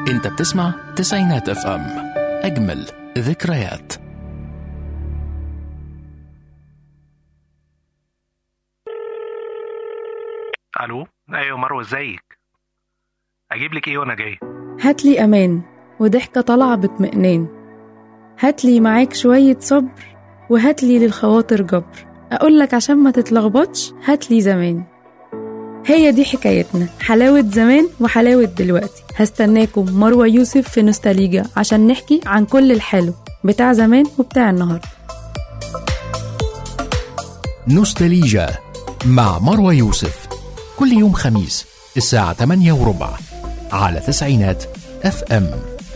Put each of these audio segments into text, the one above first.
انت بتسمع تسعينات اف ام اجمل ذكريات الو ايوه مروه ازيك اجيب لك ايه وانا جاي هاتلي أمان وضحكة طالعة باطمئنان هاتلي معاك شوية صبر وهاتلي للخواطر جبر أقولك عشان ما تتلخبطش هاتلي زمان هي دي حكايتنا حلاوة زمان وحلاوة دلوقتي هستناكم مروة يوسف في نوستاليجا عشان نحكي عن كل الحلو بتاع زمان وبتاع النهاردة نوستاليجا مع مروى يوسف كل يوم خميس الساعة 8 وربع على تسعينات اف ام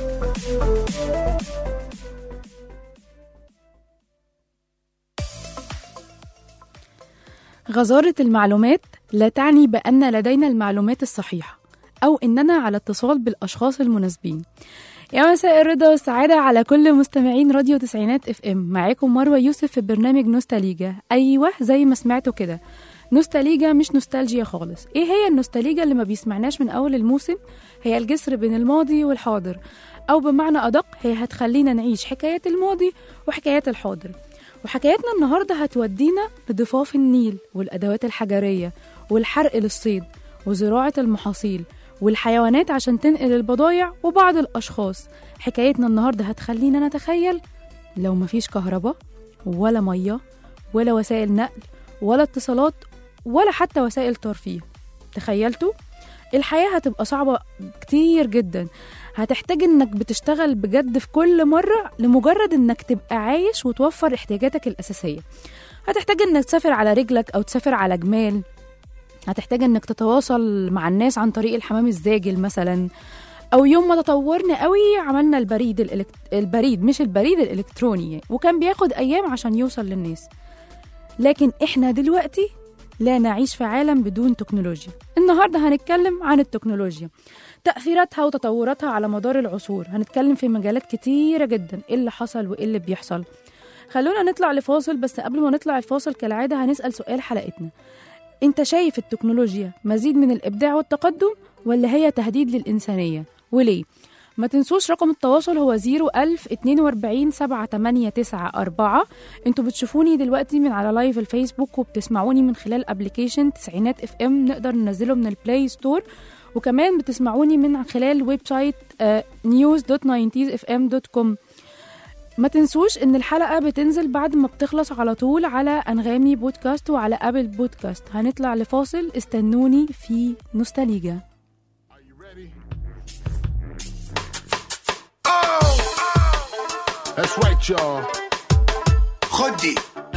غزارة المعلومات لا تعني بأن لدينا المعلومات الصحيحة أو إننا على اتصال بالأشخاص المناسبين يا مساء الرضا والسعادة على كل مستمعين راديو تسعينات اف ام معاكم مروة يوسف في برنامج نوستاليجا أيوة زي ما سمعتوا كده نوستاليجا مش نوستالجيا خالص ايه هي النوستاليجا اللي ما بيسمعناش من أول الموسم هي الجسر بين الماضي والحاضر أو بمعنى أدق هي هتخلينا نعيش حكايات الماضي وحكايات الحاضر وحكايتنا النهاردة هتودينا لضفاف النيل والأدوات الحجرية والحرق للصيد وزراعة المحاصيل والحيوانات عشان تنقل البضايع وبعض الأشخاص حكايتنا النهاردة هتخلينا نتخيل لو مفيش كهرباء ولا مية ولا وسائل نقل ولا اتصالات ولا حتى وسائل ترفيه تخيلتوا؟ الحياة هتبقى صعبة كتير جدا هتحتاج انك بتشتغل بجد في كل مرة لمجرد انك تبقى عايش وتوفر احتياجاتك الأساسية هتحتاج انك تسافر على رجلك او تسافر على جمال هتحتاج انك تتواصل مع الناس عن طريق الحمام الزاجل مثلا او يوم ما تطورنا قوي عملنا البريد الإلكت... البريد مش البريد الالكتروني وكان بياخد ايام عشان يوصل للناس لكن احنا دلوقتي لا نعيش في عالم بدون تكنولوجيا النهارده هنتكلم عن التكنولوجيا تأثيراتها وتطوراتها على مدار العصور هنتكلم في مجالات كتيرة جدا ايه اللي حصل وايه اللي بيحصل خلونا نطلع لفاصل بس قبل ما نطلع الفاصل كالعادة هنسأل سؤال حلقتنا انت شايف التكنولوجيا مزيد من الإبداع والتقدم ولا هي تهديد للإنسانية وليه؟ ما تنسوش رقم التواصل هو 01000 42 7894 انتوا بتشوفوني دلوقتي من على لايف الفيسبوك وبتسمعوني من خلال ابلكيشن تسعينات اف ام نقدر ننزله من البلاي ستور وكمان بتسمعوني من خلال ويب سايت news.90sfm.com ما تنسوش ان الحلقة بتنزل بعد ما بتخلص على طول على انغامي بودكاست وعلى ابل بودكاست هنطلع لفاصل استنوني في نوستاليجا That's right, y'all. خدي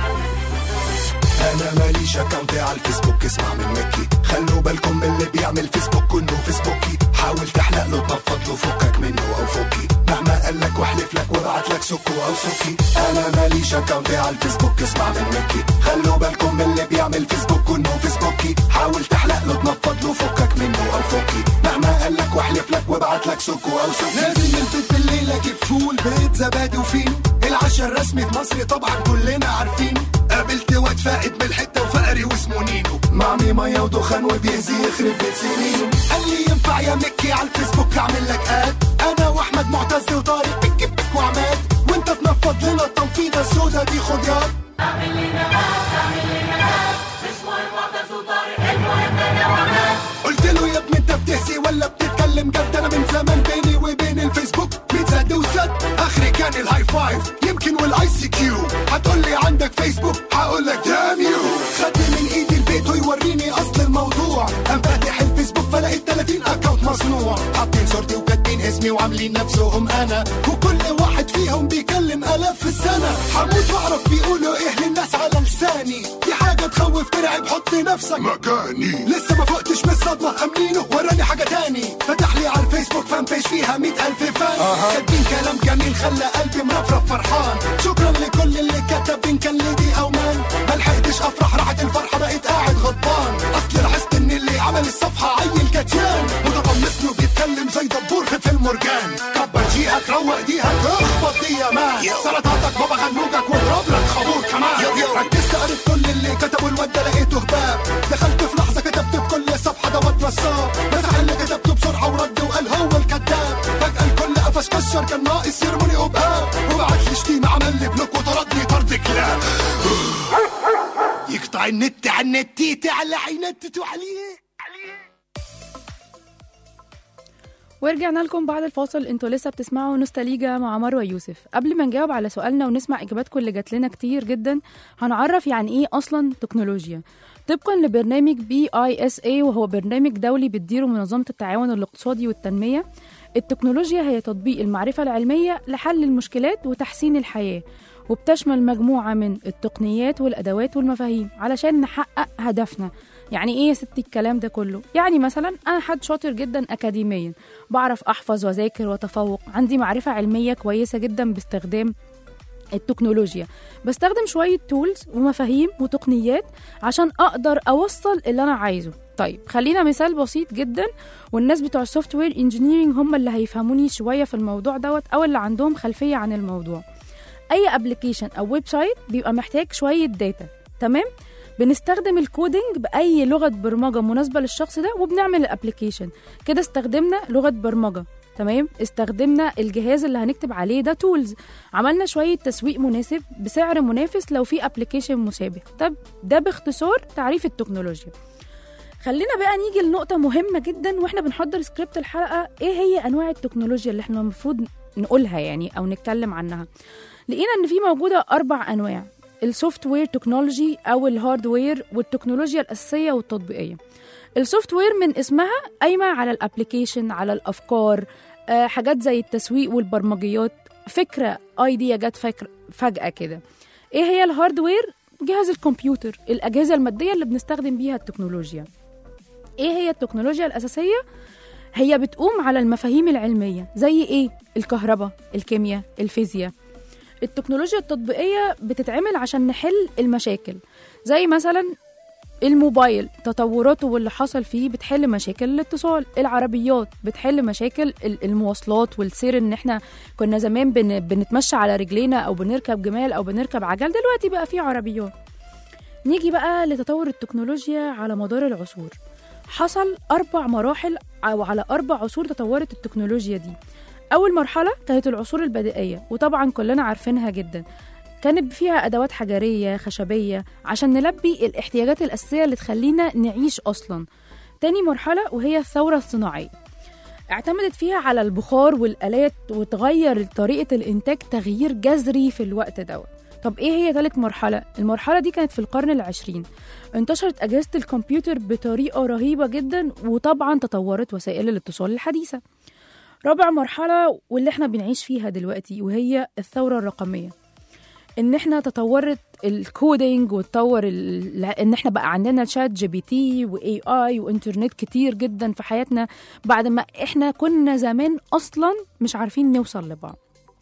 انا ماليش اكونت على الفيسبوك اسمع من مكي خلوا بالكم من اللي بيعمل فيسبوك كله فيسبوكي حاول تحلق له تنفض له فكك منه او فكي مهما قال لك واحلف لك وابعت لك سكو او سكي انا ماليش اكونت على الفيسبوك اسمع من مكي خلوا بالكم من اللي بيعمل فيسبوك كله فيسبوكي حاول تحلق له تنفض له فكك منه او فكي مهما قال لك واحلف لك وابعت لك سكو او سكي نازل البيت بالليل اجيب فول بيت زبادي وفينو العشاء الرسمي في مصر طبعا كلنا عارفينه قابلت واد فائد من الحته وفقري واسمه نينو معمي ميه ودخان وبيهزي يخرب بيت سنينه قال لي ينفع يا مكي على الفيسبوك اعمل لك اد انا واحمد معتز وطارق بك بك وعماد وانت تنفض لنا التنفيضه السودا دي خد ياد قلت له يا ابني انت بتهزي ولا بتتكلم جد انا من زمان بيني وبين الفيسبوك بيتزاد وسد اخري كان الهاي فايف يمكن والاي سي كيو هتقول لي عندك فيسبوك هقول لك دام يو خدني من ايدي البيت ويوريني اصل الموضوع قام فاتح الفيسبوك فلقيت 30 اكونت مصنوع حاطين صورتي وكاتبين اسمي وعاملين نفسهم انا وكل واحد فيهم بيكلم الاف في السنه هموت واعرف بيقولوا ايه للناس على لساني دي حاجه تخوف ترعب حط نفسك مكاني لسه ما فقتش من الصدمة أمنينه وراني حاجة تاني فتح لي على الفيسبوك فان بيج فيها مئة ألف فان كاتبين كلام جميل خلى قلبي مرفرف فرحان شكرا لكل اللي كتب إن كان ليدي أو مان ملحقتش أفرح راحت الفرحة بقيت قاعد غضبان أصل لاحظت إن اللي عمل الصفحة عيل كتيان متقمصني وبيتكلم زي دبور في فيلم مرجان كبر جيهك روق ديهك اخبط دي يا مان سلطاتك بابا غنوجك واضرب لك خابور كمان ركزت قريت كل اللي كتبوا الواد ده لقيته هباب دخلت في لحظة كتبت في كل صفحة دوت نصاب مسح اللي كتبته بسرعة ورد وقال هو الكذاب حينتتوا عليه ورجعنا لكم بعد الفاصل انتوا لسه بتسمعوا نوستاليجا مع مروه يوسف قبل ما نجاوب على سؤالنا ونسمع اجاباتكم اللي جات لنا كتير جدا هنعرف يعني ايه اصلا تكنولوجيا طبقا لبرنامج بي اي اس اي وهو برنامج دولي بتديره منظمه التعاون الاقتصادي والتنميه التكنولوجيا هي تطبيق المعرفه العلميه لحل المشكلات وتحسين الحياه وبتشمل مجموعه من التقنيات والادوات والمفاهيم علشان نحقق هدفنا يعني ايه يا ستي الكلام ده كله يعني مثلا انا حد شاطر جدا اكاديميا بعرف احفظ واذاكر واتفوق عندي معرفه علميه كويسه جدا باستخدام التكنولوجيا بستخدم شويه تولز ومفاهيم وتقنيات عشان اقدر اوصل اللي انا عايزه طيب خلينا مثال بسيط جدا والناس بتوع السوفت وير انجينيرنج هم اللي هيفهموني شويه في الموضوع دوت او اللي عندهم خلفيه عن الموضوع اي ابلكيشن او ويب سايت بيبقى محتاج شويه داتا تمام بنستخدم الكودينج باي لغه برمجه مناسبه للشخص ده وبنعمل الابلكيشن كده استخدمنا لغه برمجه تمام استخدمنا الجهاز اللي هنكتب عليه ده تولز عملنا شويه تسويق مناسب بسعر منافس لو في ابلكيشن مشابه طب ده باختصار تعريف التكنولوجيا خلينا بقى نيجي لنقطة مهمة جدا واحنا بنحضر سكريبت الحلقة ايه هي انواع التكنولوجيا اللي احنا المفروض نقولها يعني او نتكلم عنها لقينا ان في موجودة اربع انواع السوفت وير تكنولوجي او الهاردوير والتكنولوجيا الاساسية والتطبيقية السوفت وير من اسمها قايمة على الابلكيشن على الافكار آه، حاجات زي التسويق والبرمجيات فكرة ايديا جت فكر فجأة كده ايه هي الهاردوير جهاز الكمبيوتر الاجهزة المادية اللي بنستخدم بيها التكنولوجيا ايه هي التكنولوجيا الاساسيه هي بتقوم على المفاهيم العلميه زي ايه الكهرباء الكيمياء الفيزياء التكنولوجيا التطبيقيه بتتعمل عشان نحل المشاكل زي مثلا الموبايل تطوراته واللي حصل فيه بتحل مشاكل الاتصال العربيات بتحل مشاكل ال- المواصلات والسير ان احنا كنا زمان بن بنتمشى على رجلينا او بنركب جمال او بنركب عجل دلوقتي بقى في عربيات نيجي بقى لتطور التكنولوجيا على مدار العصور حصل أربع مراحل أو على أربع عصور تطورت التكنولوجيا دي أول مرحلة كانت العصور البدائية وطبعا كلنا عارفينها جدا كانت فيها أدوات حجرية خشبية عشان نلبي الاحتياجات الأساسية اللي تخلينا نعيش أصلا تاني مرحلة وهي الثورة الصناعية اعتمدت فيها على البخار والآلات وتغير طريقة الإنتاج تغيير جذري في الوقت دوت طب ايه هي ثالث مرحلة؟ المرحلة دي كانت في القرن العشرين انتشرت أجهزة الكمبيوتر بطريقة رهيبة جدا وطبعا تطورت وسائل الاتصال الحديثة رابع مرحلة واللي احنا بنعيش فيها دلوقتي وهي الثورة الرقمية ان احنا تطورت الكودينج وتطور ال... ان احنا بقى عندنا شات جي بي تي واي اي وانترنت كتير جدا في حياتنا بعد ما احنا كنا زمان اصلا مش عارفين نوصل لبعض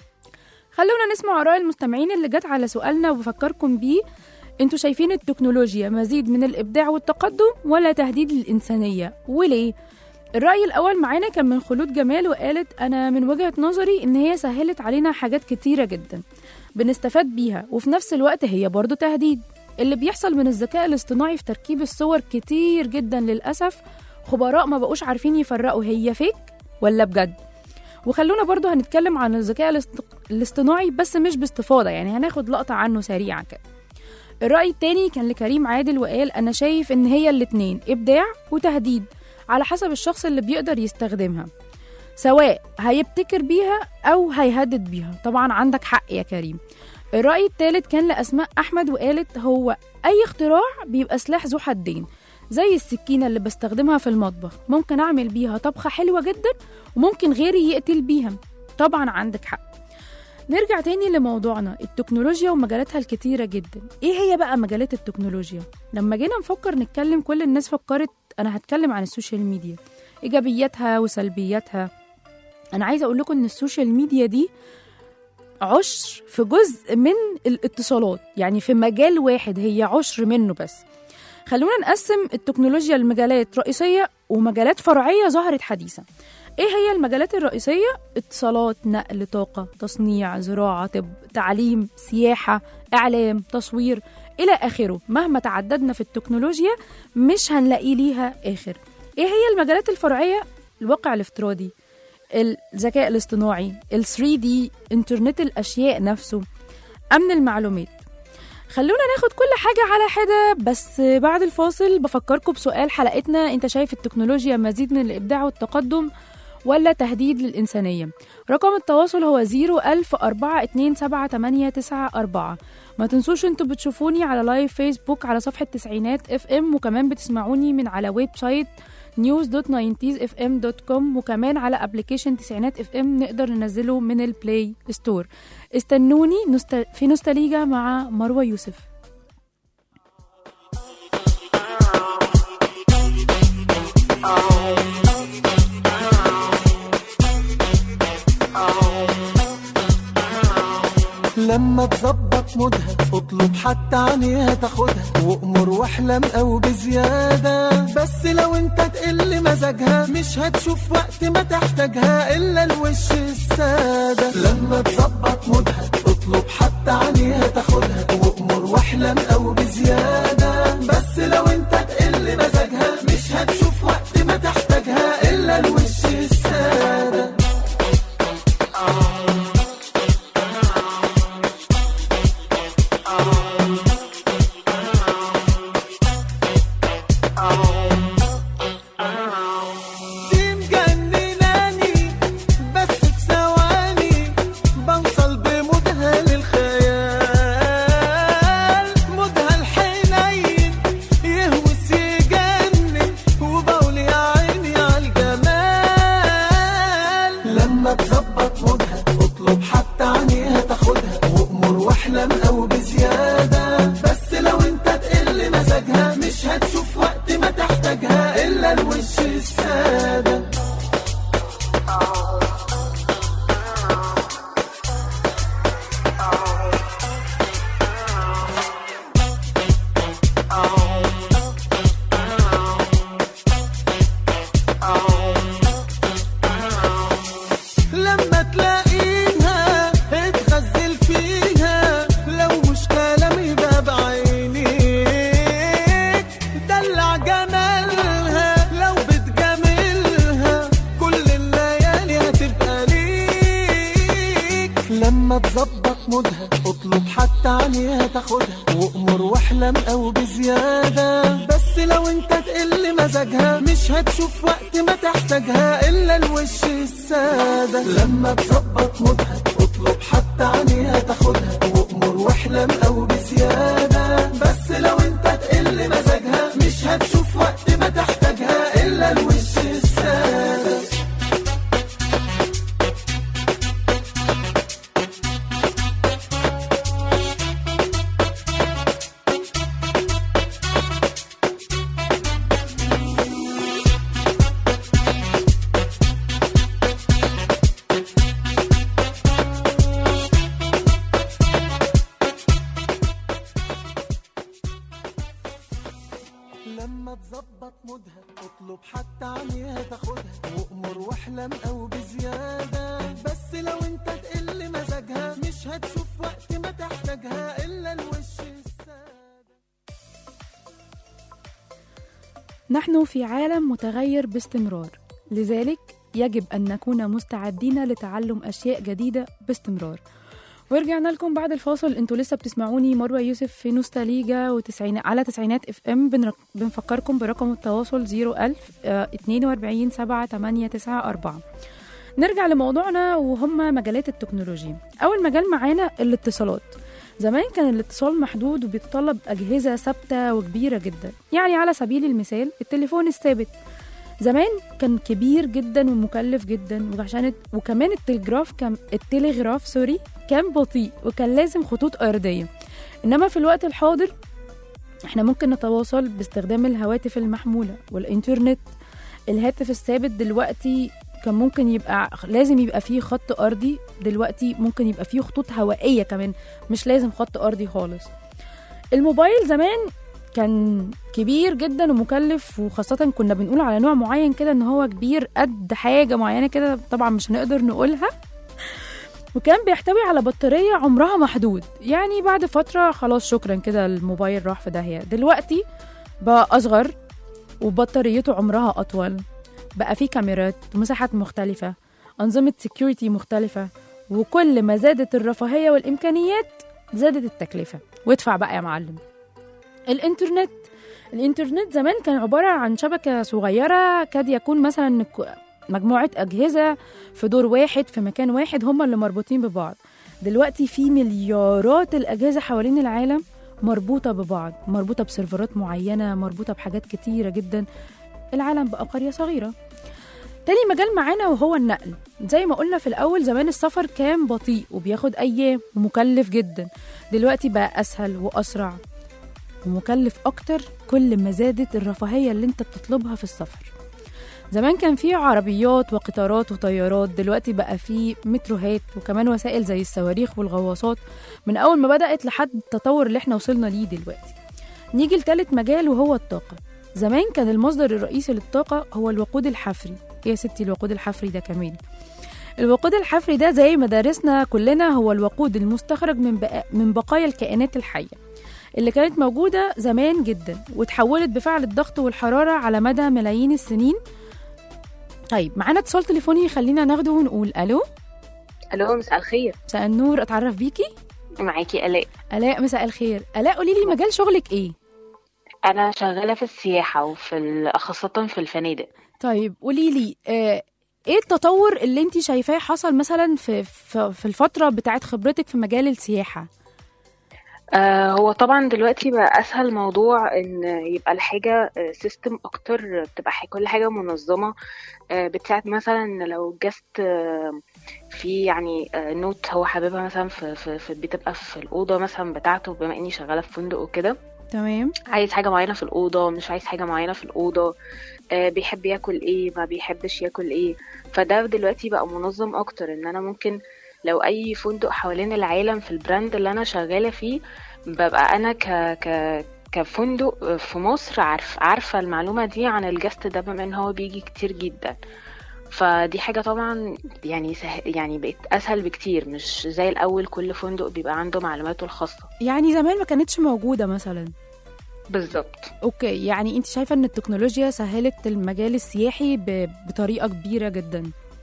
خلونا نسمع آراء المستمعين اللي جت على سؤالنا وبفكركم بيه انتوا شايفين التكنولوجيا مزيد من الإبداع والتقدم ولا تهديد للإنسانية وليه؟ الرأي الأول معانا كان من خلود جمال وقالت أنا من وجهة نظري إن هي سهلت علينا حاجات كتيرة جدا بنستفاد بيها وفي نفس الوقت هي برضو تهديد اللي بيحصل من الذكاء الاصطناعي في تركيب الصور كتير جدا للأسف خبراء ما بقوش عارفين يفرقوا هي فيك ولا بجد وخلونا برضو هنتكلم عن الذكاء الاست- الاصطناعي بس مش باستفاضة يعني هناخد لقطة عنه سريعا كده الرأي التاني كان لكريم عادل وقال أنا شايف إن هي الاتنين إبداع وتهديد على حسب الشخص اللي بيقدر يستخدمها سواء هيبتكر بيها أو هيهدد بيها طبعا عندك حق يا كريم الرأي التالت كان لأسماء أحمد وقالت هو أي اختراع بيبقى سلاح ذو حدين زي السكينة اللي بستخدمها في المطبخ ممكن أعمل بيها طبخة حلوة جدا وممكن غيري يقتل بيها طبعا عندك حق نرجع تاني لموضوعنا التكنولوجيا ومجالاتها الكتيرة جدا ايه هي بقى مجالات التكنولوجيا لما جينا نفكر نتكلم كل الناس فكرت انا هتكلم عن السوشيال ميديا ايجابياتها وسلبياتها انا عايزه اقول لكم ان السوشيال ميديا دي عشر في جزء من الاتصالات يعني في مجال واحد هي عشر منه بس خلونا نقسم التكنولوجيا لمجالات رئيسية ومجالات فرعية ظهرت حديثا ايه هي المجالات الرئيسية؟ اتصالات، نقل، طاقة، تصنيع، زراعة، طب، تعليم، سياحة، اعلام، تصوير الى اخره، مهما تعددنا في التكنولوجيا مش هنلاقي ليها اخر. ايه هي المجالات الفرعية؟ الواقع الافتراضي، الذكاء الاصطناعي، ال 3 دي، انترنت الاشياء نفسه، امن المعلومات. خلونا ناخد كل حاجة على حدة بس بعد الفاصل بفكركم بسؤال حلقتنا انت شايف التكنولوجيا مزيد من الإبداع والتقدم ولا تهديد للإنسانية رقم التواصل هو 010427894 ما تنسوش انتوا بتشوفوني على لايف فيسبوك على صفحة تسعينات اف ام وكمان بتسمعوني من على ويب سايت news.90sfm.com وكمان على ابلكيشن تسعينات اف ام نقدر ننزله من البلاي ستور استنوني نست... في نوستاليجا مع مروة يوسف لما تظبط مودها اطلب حتى عينيها تاخدها وامر واحلم او بزيادة بس لو انت تقل مزاجها مش هتشوف وقت ما تحتاجها الا الوش السادة لما تظبط مودها اطلب حتى عينيها تاخدها وامر واحلم او بزيادة بس لو انت تقل مزاجها مش هتشوف وقت ما تحتاجها الا الوش السادة دي مجنناني بس في ثواني بوصل بمودها للخيال مودها الحنين يهوس يجنن وبقول يا عيني عالجمال لما تظبط مودها اطلب حتى عينيها تاخدها وامر واحلم او بزيادة بس لو انت تقل مزاجها مش هتشوف وقت ما تحتاجها الا الوش السادة لما تلاقيها اتغزل فيها لو مش كلام يبقى بعينيك دلع جمالها لو بتجاملها كل الليالي هتبقى ليك لما تظبط مودها اطلب حتى عينيها تاخدها وامر واحلم او بزيادة بس لو انت تقل مزاجها مش هتشوف وقت ما تحتاجها الا الوش السادة لما تظبط مودها اطلب حتى عينيها تاخدها وامر واحلم او بزيادة بس لو انت تقل مزاجها مش هتشوف وقت ما تحتاجها الا الوش السادة لما تظبط مودها اطلب حتى عينيها تاخدها وامر واحلم او بزيادة بس لو انت تقل مزاجها مش هتشوف وقت ما تحتاجها الا الوش السادة نحن في عالم متغير باستمرار لذلك يجب أن نكون مستعدين لتعلم أشياء جديدة باستمرار ورجعنا لكم بعد الفاصل انتوا لسه بتسمعوني مروة يوسف في نوستاليجا وتسعين على تسعينات اف ام بنرق... بنفكركم برقم التواصل 01000 آه، 42 7 8 9 4 نرجع لموضوعنا وهم مجالات التكنولوجيا أول مجال معانا الاتصالات زمان كان الاتصال محدود وبيتطلب أجهزة ثابتة وكبيرة جدا يعني على سبيل المثال التليفون الثابت زمان كان كبير جدا ومكلف جدا وعشان وكمان التلجراف كان التلغراف سوري كان بطيء وكان لازم خطوط أرضية إنما في الوقت الحاضر احنا ممكن نتواصل باستخدام الهواتف المحمولة والإنترنت الهاتف الثابت دلوقتي كان ممكن يبقى لازم يبقى فيه خط أرضي دلوقتي ممكن يبقى فيه خطوط هوائية كمان مش لازم خط أرضي خالص الموبايل زمان كان كبير جدا ومكلف وخاصة كنا بنقول على نوع معين كده ان هو كبير قد حاجة معينة كده طبعا مش هنقدر نقولها وكان بيحتوي على بطارية عمرها محدود يعني بعد فترة خلاص شكرا كده الموبايل راح في داهية دلوقتي بقى أصغر وبطاريته عمرها أطول بقى فيه كاميرات ومساحات مختلفة أنظمة سكيورتي مختلفة وكل ما زادت الرفاهية والإمكانيات زادت التكلفة وادفع بقى يا معلم الانترنت الانترنت زمان كان عبارة عن شبكة صغيرة كاد يكون مثلا ك- مجموعة أجهزة في دور واحد في مكان واحد هم اللي مربوطين ببعض دلوقتي في مليارات الأجهزة حوالين العالم مربوطة ببعض مربوطة بسيرفرات معينة مربوطة بحاجات كتيرة جدا العالم بقى قرية صغيرة تاني مجال معانا وهو النقل زي ما قلنا في الأول زمان السفر كان بطيء وبياخد أيام ومكلف جدا دلوقتي بقى أسهل وأسرع ومكلف أكتر كل ما زادت الرفاهية اللي انت بتطلبها في السفر زمان كان في عربيات وقطارات وطيارات دلوقتي بقى في متروهات وكمان وسائل زي الصواريخ والغواصات من أول ما بدأت لحد التطور اللي احنا وصلنا ليه دلوقتي نيجي لتالت مجال وهو الطاقة زمان كان المصدر الرئيسي للطاقة هو الوقود الحفري ايه يا ستي الوقود الحفري ده كمان الوقود الحفري ده زي ما درسنا كلنا هو الوقود المستخرج من بقى من بقايا الكائنات الحية اللي كانت موجودة زمان جدا وتحولت بفعل الضغط والحرارة على مدى ملايين السنين طيب معانا اتصال تليفوني خلينا ناخده ونقول الو الو مساء الخير مساء النور اتعرف بيكي معاكي الاء الاء مساء الخير الاء قولي لي مجال شغلك ايه انا شغاله في السياحه وفي ال- خاصه في الفنادق طيب قولي لي آه ايه التطور اللي انت شايفاه حصل مثلا في في, في الفتره بتاعت خبرتك في مجال السياحه آه هو طبعا دلوقتي بقى اسهل موضوع ان يبقى الحاجه سيستم اكتر بتبقى ح- كل حاجه منظمه آه بتساعد مثلا إن لو جست آه في يعني آه نوت هو حاببها مثلا في, في, في بتبقى في الاوضه مثلا بتاعته بما اني شغاله في فندق وكده تمام عايز حاجة معينة في الأوضة مش عايز حاجة معينة في الأوضة آه، بيحب ياكل ايه ما بيحبش ياكل ايه فده دلوقتي بقى منظم أكتر إن أنا ممكن لو أي فندق حوالين العالم في البراند اللي أنا شغالة فيه ببقى أنا ك ك كفندق في مصر عارف عارفة المعلومة دي عن الجست ده بما إن هو بيجي كتير جدا فدي حاجة طبعا يعني سه... يعني بقت أسهل بكتير مش زي الأول كل فندق بيبقى عنده معلوماته الخاصة يعني زمان ما كانتش موجوده مثلا بالظبط اوكي يعني انت شايفه ان التكنولوجيا سهلت المجال السياحي ب- بطريقه كبيره جدا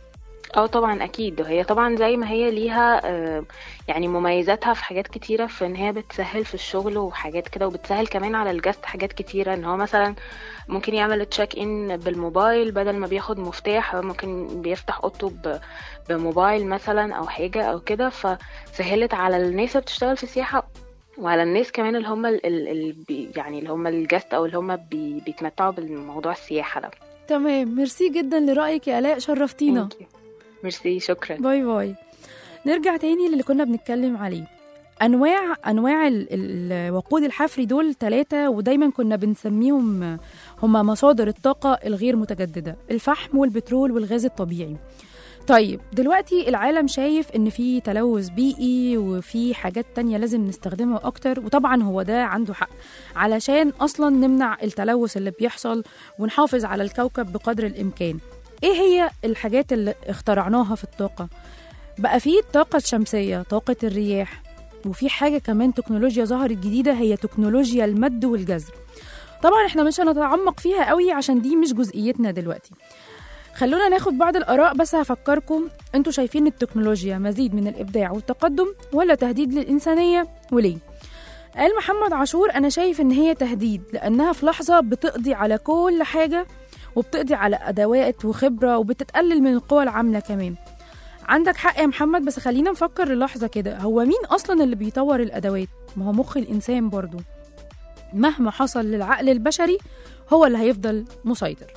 اه طبعا اكيد وهي طبعا زي ما هي ليها آه، يعني مميزاتها في حاجات كتيرة في ان هي بتسهل في الشغل وحاجات كده وبتسهل كمان على الجست حاجات كتيرة ان هو مثلا ممكن يعمل تشيك ان بالموبايل بدل ما بياخد مفتاح هو ممكن بيفتح اوضته ب- بموبايل مثلا او حاجة او كده فسهلت على الناس اللي بتشتغل في السياحة وعلى الناس كمان اللي هم ال ال ال بي- يعني اللي هم الجست او اللي هم بي بيتمتعوا بالموضوع السياحة ده تمام ميرسي جدا لرايك يا الاء شرفتينا Thank you. ميرسي شكرا باي باي نرجع تاني للي كنا بنتكلم عليه انواع انواع ال- ال- الوقود الحفري دول ثلاثه ودايما كنا بنسميهم هما مصادر الطاقه الغير متجدده الفحم والبترول والغاز الطبيعي طيب دلوقتي العالم شايف ان في تلوث بيئي وفي حاجات تانية لازم نستخدمها اكتر وطبعا هو ده عنده حق علشان اصلا نمنع التلوث اللي بيحصل ونحافظ على الكوكب بقدر الامكان ايه هي الحاجات اللي اخترعناها في الطاقه بقى في الطاقه الشمسيه طاقه الرياح وفي حاجه كمان تكنولوجيا ظهرت جديده هي تكنولوجيا المد والجزر طبعا احنا مش هنتعمق فيها قوي عشان دي مش جزئيتنا دلوقتي خلونا ناخد بعض الآراء بس هفكركم انتوا شايفين التكنولوجيا مزيد من الإبداع والتقدم ولا تهديد للإنسانية وليه؟ قال محمد عاشور أنا شايف إن هي تهديد لأنها في لحظة بتقضي على كل حاجة وبتقضي على أدوات وخبرة وبتتقلل من القوى العاملة كمان عندك حق يا محمد بس خلينا نفكر للحظة كده هو مين أصلا اللي بيطور الأدوات؟ ما هو مخ الإنسان برضو مهما حصل للعقل البشري هو اللي هيفضل مسيطر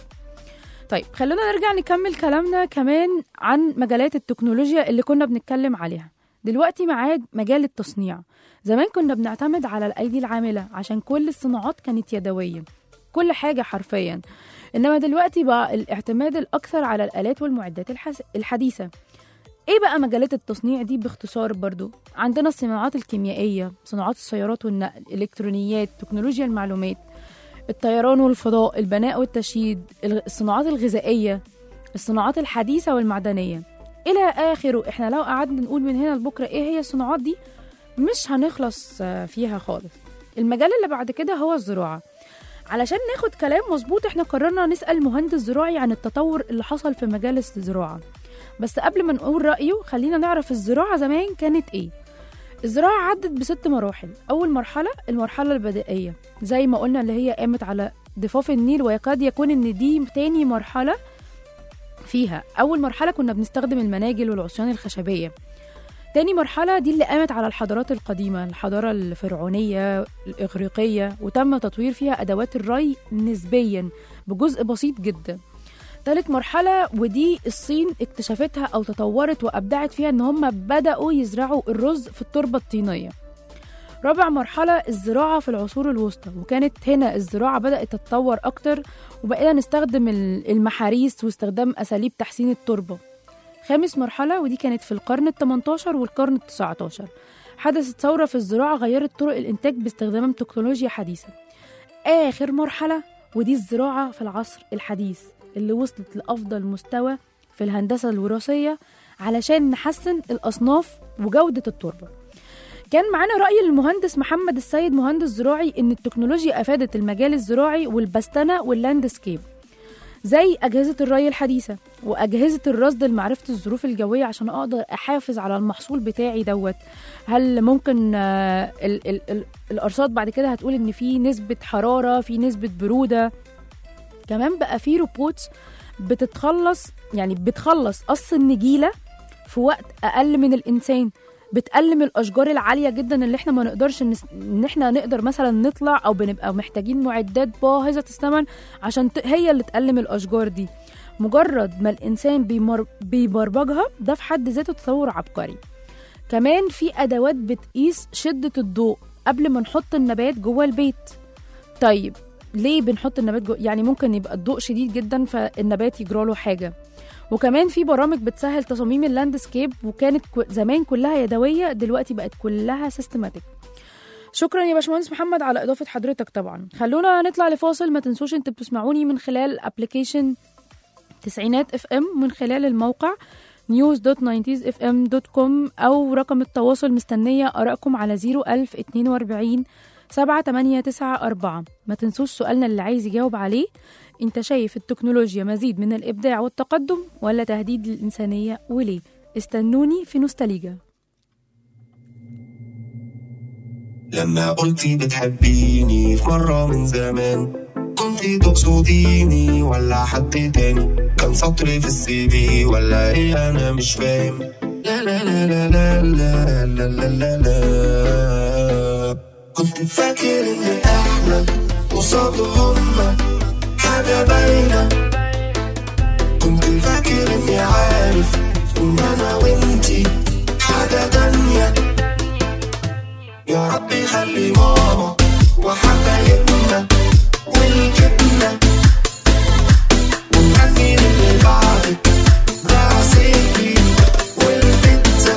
طيب خلونا نرجع نكمل كلامنا كمان عن مجالات التكنولوجيا اللي كنا بنتكلم عليها دلوقتي معاد مجال التصنيع زمان كنا بنعتمد على الأيدي العاملة عشان كل الصناعات كانت يدوية كل حاجة حرفيا إنما دلوقتي بقى الاعتماد الأكثر على الآلات والمعدات الحس... الحديثة ايه بقى مجالات التصنيع دي باختصار برضو عندنا الصناعات الكيميائية صناعات السيارات والنقل الإلكترونيات تكنولوجيا المعلومات الطيران والفضاء البناء والتشييد الصناعات الغذائية الصناعات الحديثة والمعدنية إلى آخره إحنا لو قعدنا نقول من هنا لبكرة إيه هي الصناعات دي مش هنخلص آه، فيها خالص المجال اللي بعد كده هو الزراعة علشان ناخد كلام مظبوط احنا قررنا نسأل مهندس زراعي عن التطور اللي حصل في مجال الزراعة بس قبل ما نقول رأيه خلينا نعرف الزراعة زمان كانت ايه الزراعة عدت بست مراحل أول مرحلة المرحلة البدائية زي ما قلنا اللي هي قامت على ضفاف النيل ويكاد يكون إن دي تاني مرحلة فيها أول مرحلة كنا بنستخدم المناجل والعصيان الخشبية تاني مرحلة دي اللي قامت على الحضارات القديمة الحضارة الفرعونية الإغريقية وتم تطوير فيها أدوات الري نسبيا بجزء بسيط جدا تالت مرحلة ودي الصين اكتشفتها أو تطورت وأبدعت فيها إن هم بدأوا يزرعوا الرز في التربة الطينية رابع مرحلة الزراعة في العصور الوسطى وكانت هنا الزراعة بدأت تتطور أكتر وبقينا نستخدم ال- المحاريس واستخدام أساليب تحسين التربة خامس مرحلة ودي كانت في القرن ال 18 والقرن ال 19 حدثت ثورة في الزراعة غيرت طرق الإنتاج باستخدام تكنولوجيا حديثة آخر مرحلة ودي الزراعة في العصر الحديث اللي وصلت لأفضل مستوى في الهندسة الوراثية علشان نحسن الأصناف وجودة التربة كان معانا رأي المهندس محمد السيد مهندس زراعي إن التكنولوجيا أفادت المجال الزراعي والبستنة واللاندسكيب زي أجهزة الري الحديثة وأجهزة الرصد لمعرفة الظروف الجوية عشان أقدر أحافظ على المحصول بتاعي دوت هل ممكن آه، ال ال ال الأرصاد بعد كده هتقول إن في نسبة حرارة في نسبة برودة كمان بقى في روبوتس بتتخلص يعني بتخلص قص النجيلة في وقت أقل من الإنسان بتقلم الاشجار العاليه جدا اللي احنا ما نقدرش نس... ان احنا نقدر مثلا نطلع او بنبقى محتاجين معدات باهظه الثمن عشان ت... هي اللي تقلم الاشجار دي مجرد ما الانسان بيمر... بيبرمجها ده في حد ذاته تطور عبقري كمان في ادوات بتقيس شده الضوء قبل ما نحط النبات جوه البيت طيب ليه بنحط النبات جوه يعني ممكن يبقى الضوء شديد جدا فالنبات يجراله حاجه وكمان في برامج بتسهل تصاميم اللاندسكيب وكانت كو- زمان كلها يدويه دلوقتي بقت كلها سيستماتيك شكرا يا باشمهندس محمد على اضافه حضرتك طبعا خلونا نطلع لفاصل ما تنسوش انتوا بتسمعوني من خلال ابلكيشن تسعينات اف ام من خلال الموقع news.90sfm.com او رقم التواصل مستنيه ارائكم على 01042 7894 ما تنسوش سؤالنا اللي عايز يجاوب عليه انت شايف التكنولوجيا مزيد من الابداع والتقدم ولا تهديد للانسانيه وليه استنوني في نوستاليجا لما قلتي بتحبيني في مرة من زمان كنتي تقصديني ولا حد تاني كان سطري في السي في ولا ايه انا مش فاهم لا لا لا لا لا لا لا لا لا لا كنت فاكر ان احنا قصاد هما حاجة باينة كنت فاكر اني عارف ان انا وانتي حاجة تانية يا رب خلي ماما وحبايبنا والجبنة ونغني للي بعدك بعسيلي والبيتزا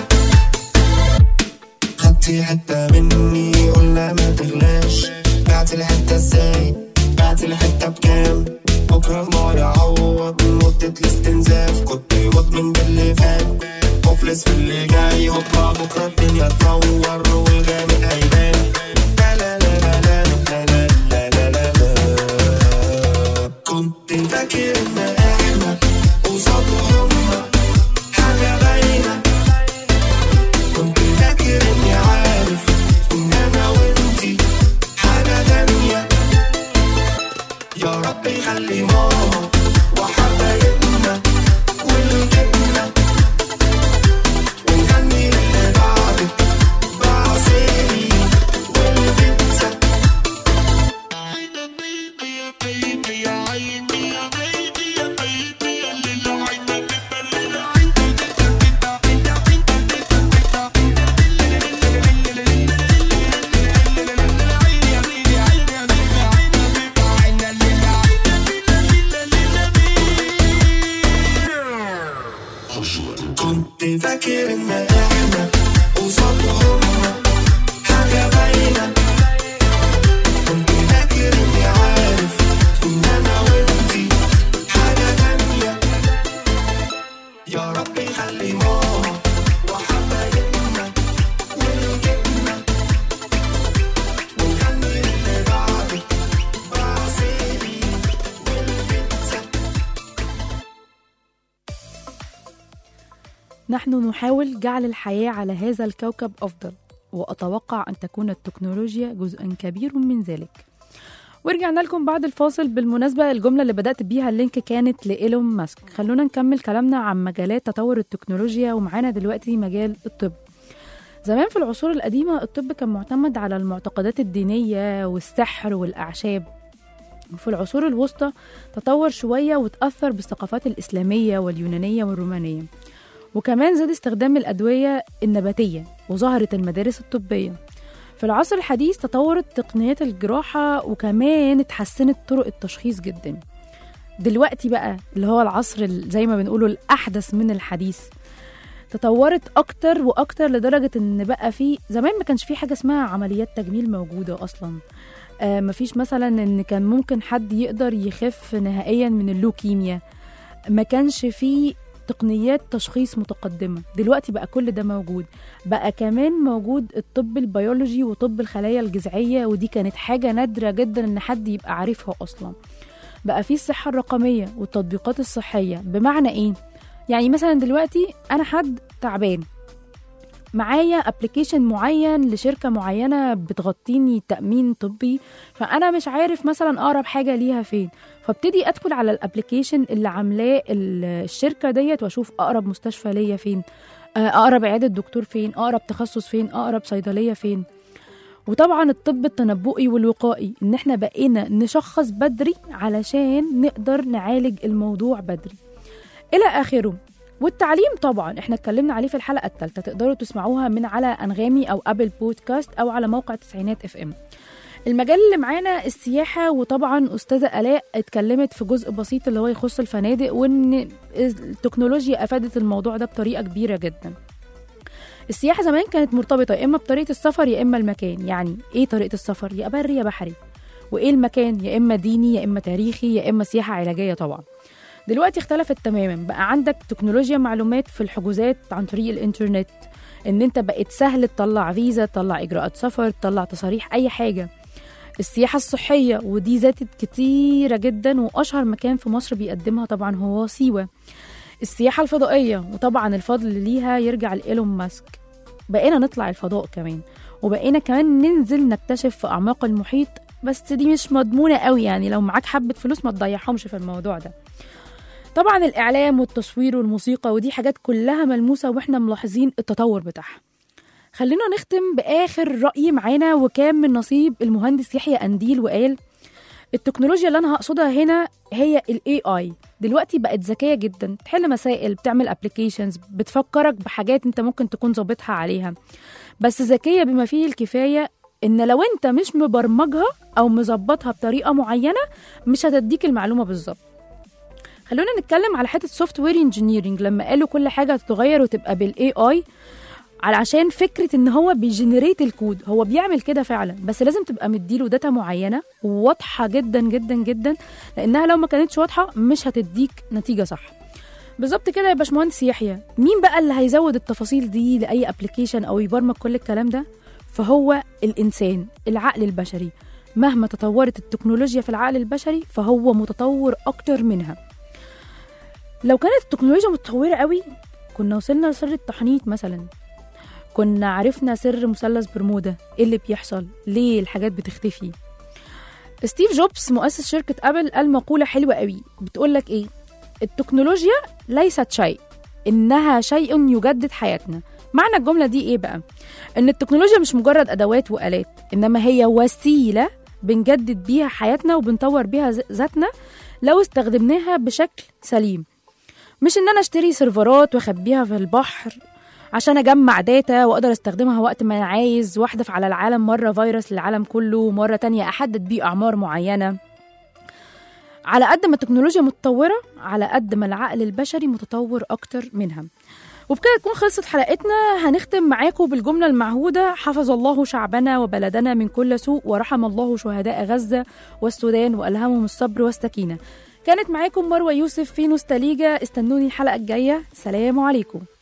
خدتي حتة مني قلنا ما تغلاش بعت الحتة ازاي بعت الحتة بكام بكرة المال يعوض من مدة الاستنزاف كنت مدمن باللي فات مفلس في اللي جاي هوبا بكرة الدنيا تنور والغامق هيبان لا لا لا لا لا لا لا لا لا لا كنت فاكر ان احنا قصاد هما حاجة باينة كنت فاكر اني عارف ان انا وانتي حاجة تانية يا رب يخلي ماما وحبايبنا والجبنة ونغني اللي بعدك بعسيلي والبيتزا كنت فاكر ان احنا قصاد هما حاجة باينة كنت فاكر اني عارف ان انا وانتي حاجة تانية يا رب يخلي ماما وحبايبنا والجبنة ونغني اللي بعدك بعسيلي والبيتزا نحن نحاول جعل الحياة على هذا الكوكب أفضل وأتوقع أن تكون التكنولوجيا جزءا كبير من ذلك ورجعنا لكم بعد الفاصل بالمناسبة الجملة اللي بدأت بيها اللينك كانت لإيلون ماسك خلونا نكمل كلامنا عن مجالات تطور التكنولوجيا ومعانا دلوقتي مجال الطب زمان في العصور القديمة الطب كان معتمد على المعتقدات الدينية والسحر والأعشاب وفي العصور الوسطى تطور شوية وتأثر بالثقافات الإسلامية واليونانية والرومانية وكمان زاد استخدام الأدوية النباتية وظهرت المدارس الطبية في العصر الحديث تطورت تقنيات الجراحة وكمان اتحسنت طرق التشخيص جدا دلوقتي بقى اللي هو العصر ال- زي ما بنقوله الأحدث من الحديث تطورت أكتر وأكتر لدرجة إن بقى في زمان ما كانش في حاجة اسمها عمليات تجميل موجودة أصلا آه مفيش مثلا إن كان ممكن حد يقدر يخف نهائيا من اللوكيميا ما كانش في تقنيات تشخيص متقدمة دلوقتي بقى كل ده موجود بقى كمان موجود الطب البيولوجي وطب الخلايا الجذعية ودي كانت حاجة نادرة جدا ان حد يبقى عارفها اصلا بقى في الصحة الرقمية والتطبيقات الصحية بمعنى ايه؟ يعني مثلا دلوقتي انا حد تعبان معايا ابلكيشن معين لشركة معينة بتغطيني تأمين طبي فأنا مش عارف مثلا أقرب حاجة ليها فين فابتدي أدخل على الابلكيشن اللي عاملاه ال- الشركة ديت وأشوف أقرب مستشفى ليا فين آه، أقرب عيادة دكتور فين أقرب تخصص فين أقرب صيدلية فين وطبعا الطب التنبؤي والوقائي ان احنا بقينا نشخص بدري علشان نقدر نعالج الموضوع بدري الى اخره والتعليم طبعا احنا اتكلمنا عليه في الحلقه الثالثه تقدروا تسمعوها من على انغامي او ابل بودكاست او على موقع تسعينات اف ام المجال اللي معانا السياحة وطبعا أستاذة آلاء اتكلمت في جزء بسيط اللي هو يخص الفنادق وإن التكنولوجيا أفادت الموضوع ده بطريقة كبيرة جدا السياحة زمان كانت مرتبطة يا إما بطريقة السفر يا إما المكان يعني إيه طريقة السفر يا بري يا بحري وإيه المكان يا إما ديني يا إما تاريخي يا إما سياحة علاجية طبعا دلوقتي اختلفت تماما بقى عندك تكنولوجيا معلومات في الحجوزات عن طريق الإنترنت إن أنت بقت سهل تطلع فيزا تطلع إجراءات سفر تطلع تصاريح أي حاجة السياحة الصحية ودي زادت كتيرة جدا وأشهر مكان في مصر بيقدمها طبعا هو سيوة السياحة الفضائية وطبعا الفضل ليها يرجع لإيلون ماسك بقينا نطلع الفضاء كمان وبقينا كمان ننزل نكتشف في أعماق المحيط بس دي مش مضمونة قوي يعني لو معاك حبة فلوس ما تضيعهمش في الموضوع ده طبعا الإعلام والتصوير والموسيقى ودي حاجات كلها ملموسة وإحنا ملاحظين التطور بتاعها خلينا نختم بآخر رأي معانا وكان من نصيب المهندس يحيى أنديل وقال التكنولوجيا اللي انا هقصدها هنا هي الاي اي دلوقتي بقت ذكيه جدا تحل مسائل بتعمل ابلكيشنز بتفكرك بحاجات انت ممكن تكون ظابطها عليها بس ذكيه بما فيه الكفايه ان لو انت مش مبرمجها او مظبطها بطريقه معينه مش هتديك المعلومه بالظبط خلونا نتكلم على حته سوفت وير انجينيرنج لما قالوا كل حاجه هتتغير وتبقى بالاي اي علشان فكره ان هو بيجنريت الكود هو بيعمل كده فعلا بس لازم تبقى مديله داتا معينه واضحه جدا جدا جدا لانها لو ما كانتش واضحه مش هتديك نتيجه صح بالظبط كده يا باشمهندس يحيى مين بقى اللي هيزود التفاصيل دي لاي ابلكيشن او يبرمج كل الكلام ده فهو الانسان العقل البشري مهما تطورت التكنولوجيا في العقل البشري فهو متطور اكتر منها لو كانت التكنولوجيا متطوره قوي كنا وصلنا لسر التحنيط مثلا كنا عرفنا سر مثلث برمودا ايه اللي بيحصل ليه الحاجات بتختفي ستيف جوبز مؤسس شركة أبل قال مقولة حلوة قوي بتقول لك إيه التكنولوجيا ليست شيء إنها شيء يجدد حياتنا معنى الجملة دي إيه بقى إن التكنولوجيا مش مجرد أدوات وآلات إنما هي وسيلة بنجدد بيها حياتنا وبنطور بيها ذ- ذاتنا لو استخدمناها بشكل سليم مش إن أنا أشتري سيرفرات وأخبيها في البحر عشان اجمع داتا واقدر استخدمها وقت ما انا عايز واحدف على العالم مره فيروس للعالم كله ومره تانية احدد بيه اعمار معينه على قد ما التكنولوجيا متطوره على قد ما العقل البشري متطور اكتر منها وبكده تكون خلصت حلقتنا هنختم معاكم بالجمله المعهوده حفظ الله شعبنا وبلدنا من كل سوء ورحم الله شهداء غزه والسودان والهمهم الصبر والسكينه كانت معاكم مروه يوسف في نوستاليجا استنوني الحلقه الجايه سلام عليكم